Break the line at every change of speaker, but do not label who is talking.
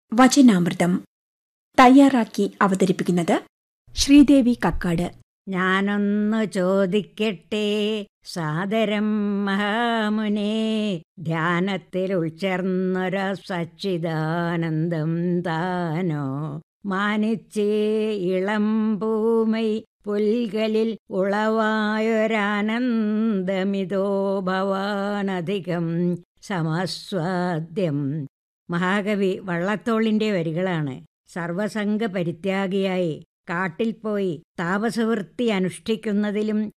വചനാമൃതം തയ്യാറാക്കി അവതരിപ്പിക്കുന്നത് ശ്രീദേവി കക്കാട്
ഞാനൊന്നു ചോദിക്കട്ടെ സാദരം മഹാമുനെ ധ്യാനത്തിൽ ഉൾച്ചേർന്നൊര സച്ചിദാനന്ദം താനോ മാനിച്ചേ ഇളം പൂമൈ പുൽകലിൽ ഉളവായൊരാനന്ദമിതോ ഭവാനധികം സമസ്വാദ്യം മഹാകവി വള്ളത്തോളിന്റെ വരികളാണ് സർവസംഘ പരിത്യാഗിയായി കാട്ടിൽ പോയി താപസവൃത്തി അനുഷ്ഠിക്കുന്നതിലും